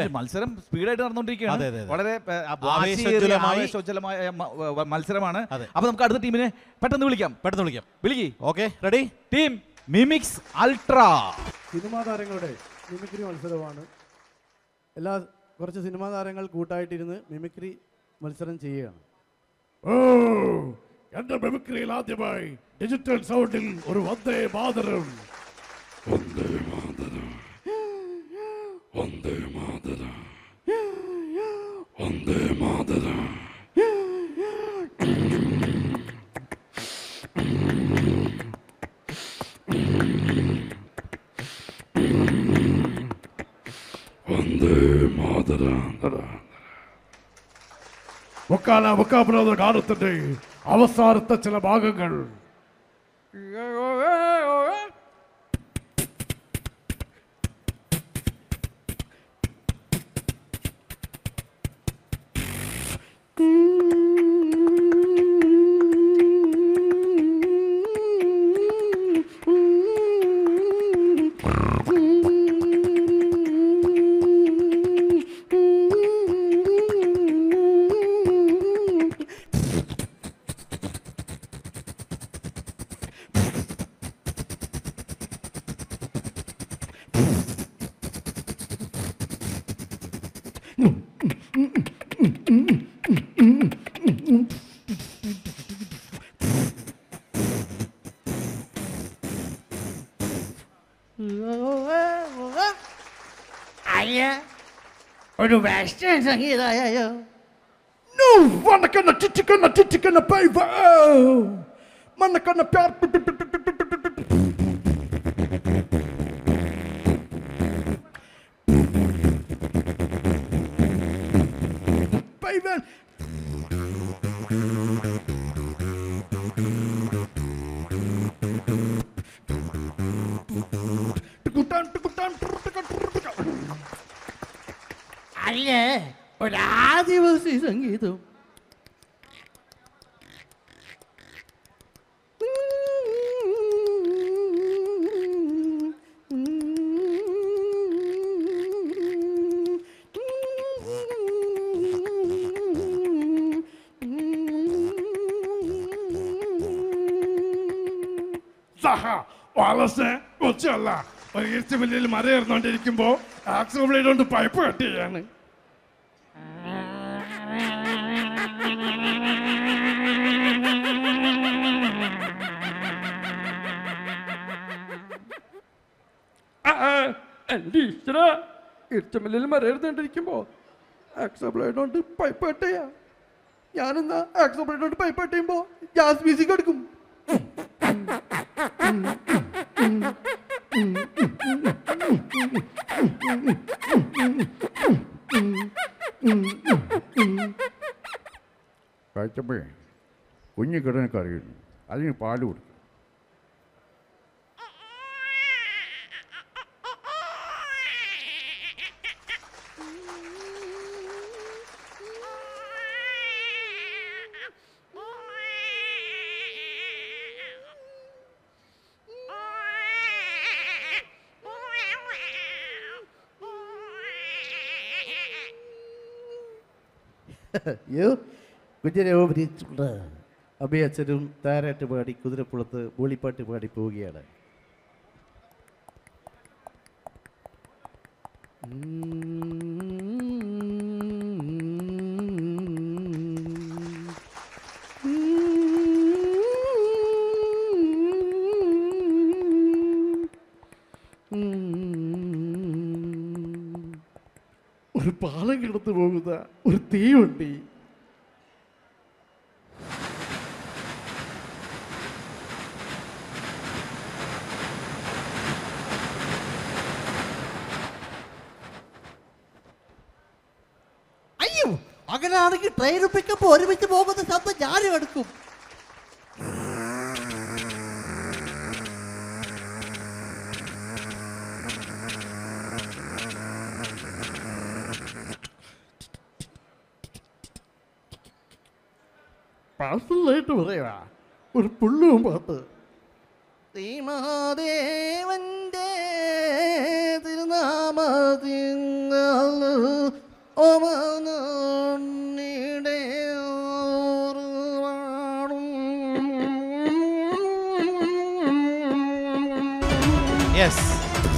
അല്ലേ? മത്സരം സ്പീഡായിട്ട് അതെ, നടന്നുകൊണ്ടിരിക്കുകയാണ് അതെ, അതെ. വളരെ ഏ, ആ, വാശിയേറിയ, ആവേശോജ്വലമായി- ആവേശോജ്വലമായ മ- വ- മത്സരമാണ് അതെ. അപ്പൊ നമുക്ക് അടുത്ത ടീമിനെ പെട്ടെന്ന് വിളിക്കാം പെട്ടെന്ന് വിളിക്കാം വിളിക്കി okay ready team mimics ultra cinema താരങ്ങളുടെ മിമിക്രി മത്സരമാണ് എല്ലാ കുറച്ച് സിനിമാ താരങ്ങൾ കൂട്ടായിട്ടിരുന്ന് മിമിക്രി മത്സരം ചെയ്യുകയാണ് ഓ എന്റെ മെമിക്രിയിൽ ആദ്യമായി ഡിജിറ്റൽ സൗണ്ടിൽ ഒരു വന്ദേ മാതരം വന്ദേ മാതരം വന്ദേ മാതരം വന്ദേ മാതരം വന്ദേ മാതരം മുക്കാല മുക്കാപുരോധ ഗാനത്തിന്റെ അവസാനത്തെ ചില ഭാഗങ്ങൾ ഒരു വെസ്റ്റേൺ സംഗീതമായോ No, വണക്കണ്ണ ചിച്ചിക്കണ്ണ ചിച്ചിക്കണ്ണ പൈവ മണ്ണക്കണ്ണ പ്യാർ പൈവൻ ടുക്കുട്ടാൻ ടുക്കുട്ടാൻ ടുക്കുട്ടാൻ ടുക്കുട്ടാൻ അല്ലേ ഒരു ആദിവാസി സംഗീതം സഹ വളസ് കൊച്ചല്ല ഒരു ഈർച്ചമില്ലിൽ മരയേറുന്നോണ്ടിരിക്കുമ്പോ ആക്സിഡന്റ് ബ്ലേഡ് കൊണ്ട് പൈപ്പ് കട്ട് ചെയ്യാണ് എന്റെ ഈശ്വര ഇർച്ചമില്ലിൽ മരയിരുന്നിരിക്കുമ്പോ ആക്സബ്ലേഡ് കൊണ്ട് പൈപ്പ് കട്ട് ചെയ്യാ ഞാനെന്നാ ആക്സബ്ലേഡ് കൊണ്ട് പൈപ്പ് കട്ട് ചെയ്യുമ്പോ ഗ്യാസ് മ്യൂസിക് എടുക്കും കഴിച്ചപ്പോഴേ കുഞ്ഞു കിടനൊക്കെ അറിയുന്നു അതിന് പാല് കൊടുക്കും അയ്യോ കുഞ്ഞിനെ ഓപരിച്ചുകൊണ്ട് അഭയച്ചനും താരാട്ട് പാടി കുതിരപ്പുറത്ത് ബോളിപ്പാട്ട് പാടി പോവുകയാണ് ഒരു പാലം കിടന്നു പോകുന്ന ഒരു തീവണ്ടി അയ്യോ അങ്ങനെയാണെങ്കിൽ ട്രെയിൻ പിക്കപ്പ് ഒരുമിച്ച് പോകുന്ന ശബ്ദം ഞാനും എടുക്കും പേഴ്സണലായിട്ട് പറയാ ഒരു പുള്ളും പാട്ട് ശ്രീ മഹാദേവന്റെ തിരുനാമത്തിൽ യെസ്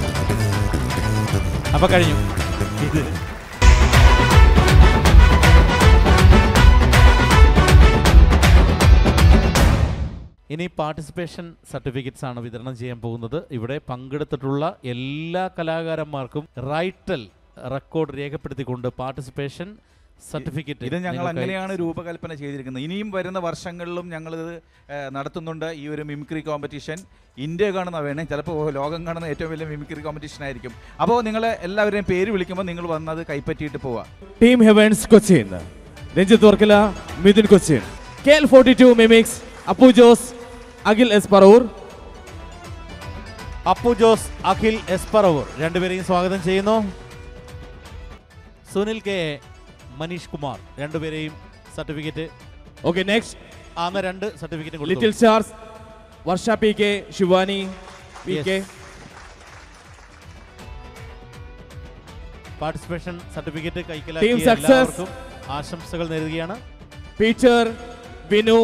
അപ്പൊ കഴിഞ്ഞു ഇത് ഇനി പാർട്ടിസിപ്പേഷൻ സർട്ടിഫിക്കറ്റ്സ് ആണ് വിതരണം ചെയ്യാൻ പോകുന്നത് ഇവിടെ പങ്കെടുത്തിട്ടുള്ള എല്ലാ കലാകാരന്മാർക്കും റൈറ്റൽ റെക്കോർഡ് രേഖപ്പെടുത്തിക്കൊണ്ട് പാർട്ടിസിപ്പേഷൻ സർട്ടിഫിക്കറ്റ് ഇത് ഞങ്ങൾ അങ്ങനെയാണ് രൂപകൽപ്പന ചെയ്തിരിക്കുന്നത് ഇനിയും വരുന്ന വർഷങ്ങളിലും ഞങ്ങൾ ഇത് നടത്തുന്നുണ്ട് ഈ ഒരു മിമിക്രി കോമ്പറ്റീഷൻ ഇന്ത്യ കാണുന്ന വേണേ ചിലപ്പോൾ ലോകം കാണുന്ന ഏറ്റവും വലിയ മിമിക്രി കോമ്പറ്റീഷൻ ആയിരിക്കും അപ്പോൾ നിങ്ങൾ എല്ലാവരെയും പേര് വിളിക്കുമ്പോൾ നിങ്ങൾ വന്നത് കൈപ്പറ്റിയിട്ട് പോവുക team heavens Cochin Ranjith Varkala Mithun Cochin K L forty two mimics Appu Jose Akhil S Paravur Appu Jose Akhil എസ്പറവൂർ രണ്ടുപേരെയും സ്വാഗതം ചെയ്യുന്നു സുനിൽ കെ എ, മനീഷ് കുമാർ രണ്ടുപേരെയും സർട്ടിഫിക്കറ്റ് ഓക്കെ നെക്സ്റ്റ് ആന്ന രണ്ട് certificate little stars Varsha P K Shivani P Yes. K participation certificate കൈക്കലാക്കിയ Team success. എല്ലാവർക്കും ആശംസകൾ നേരുകയാണ് പീച്ചർ Vinu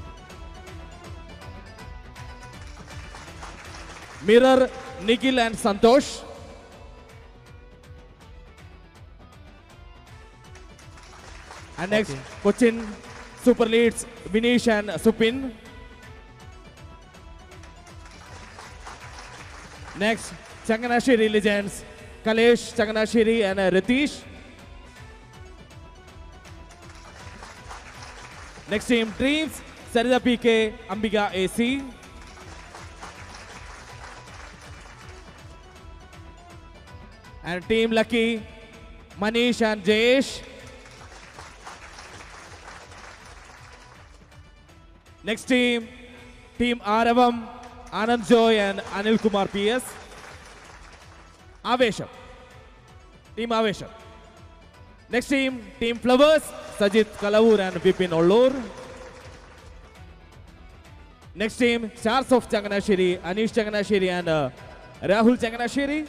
mirror Nikhil and Santhosh And next, Cochin Super Leads, Vinish and Supin. Next, Changanashiri Legends, Kalesh, Changanashiri and uh, Ritish. Next team, Dreams, Sarida PK, Ambiga AC. And team Lucky, Manish and Jayesh. Next team, Team Aravam, Anand Joy and Anil Kumar PS. Avesham. Team Avesham. Next team, Team Flowers, Sajit Kalavur and Vipin Ollur. Next team, Stars of Changanashiri, Anish Changanashiri and uh, Rahul Changanashiri.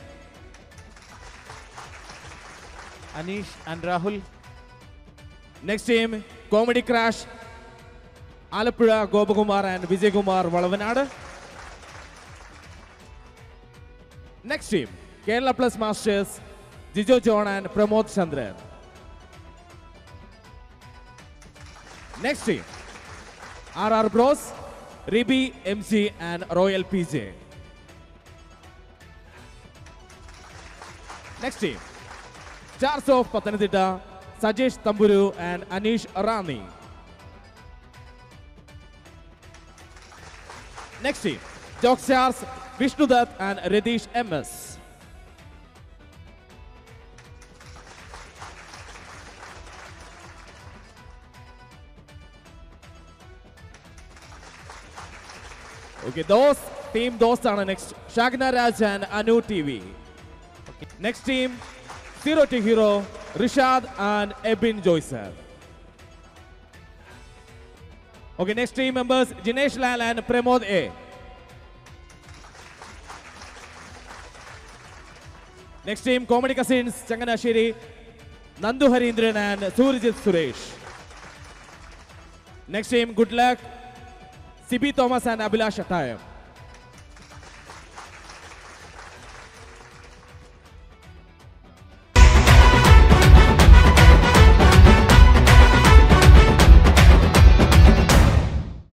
Aneesh and Rahul Next team, Comedy Crash, Alapura Gopakumar and Vijay Kumar Valavanad. Next team, Kerala Plus Masters, Jijo John and Pramod Chandran. Next team, RR Bros, Ribi MC and Royal PJ. Next team, Stars of Patanathitta, Sajesh Tamburu and Anish Rani. Next team, Jock Stars, Vishnu Dutt and Radish MS. Okay, those team those are next. Shagna Raj and Anu TV. Next team, Zero to Hero, Rishad and Ebin Joycer. Okay, next team members, Jinesh Lal and Pramod A. Next team, Comedy Cousins, Changanashiri, Nandu Harindran and Surijit Suresh. Next team, Good Luck, CB Thomas and Abhilash Attayam.